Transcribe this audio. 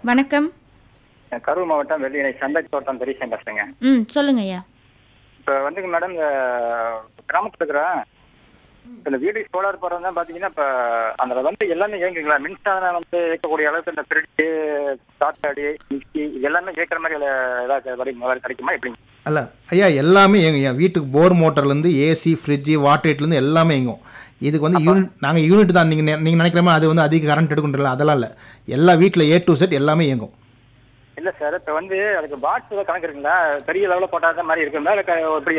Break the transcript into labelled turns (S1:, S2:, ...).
S1: வணக்கம்
S2: கரூர் மாவட்டம் வெள்ளியணை சந்தை தோட்டம் பெரியசன் பேசுறேங்க
S1: ம் சொல்லுங்க ஐயா
S2: இப்போ வந்துங்க மேடம் இந்த கிராமத்தில் இருக்கிற இந்த வீடு சோலார் போடுறது தான் பார்த்தீங்கன்னா இப்போ அதில் வந்து எல்லாமே இயங்குங்களா மின்சாரம் வந்து இயக்கக்கூடிய அளவுக்கு இந்த ஃப்ரிட்ஜு காத்தாடி மிக்சி இது எல்லாமே இயக்கிற மாதிரி அதுல ஏதாவது வரை முதல்ல கிடைக்குமா எப்படிங்க
S3: அல்ல ஐயா எல்லாமே எங்க ஐயா வீட்டுக்கு போர் மோட்டர்லேருந்து ஏசி ஃப்ரிட்ஜு வாட்டர் ஹீட்லேருந்து எல்லாமே இயங்கும் இதுக்கு வந்து யூனிட் நாங்கள் யூனிட் தான் நீங்கள் நீங்கள் நினைக்கிற மாதிரி அது வந்து அதிக கரண்ட் எடுக்கணுன்றல அதெல்லாம் இல்லை எல்லா வீட்டில் ஏ டு செட் எல்லாமே இயங்கும்
S2: இல்லை சார் இப்போ வந்து அதுக்கு பாட்ஸ் ஏதாவது கணக்கு இருக்குங்களா பெரிய லெவலில் போட்டால் தான் மாதிரி இருக்குங்களா இல்லை க- எப்படி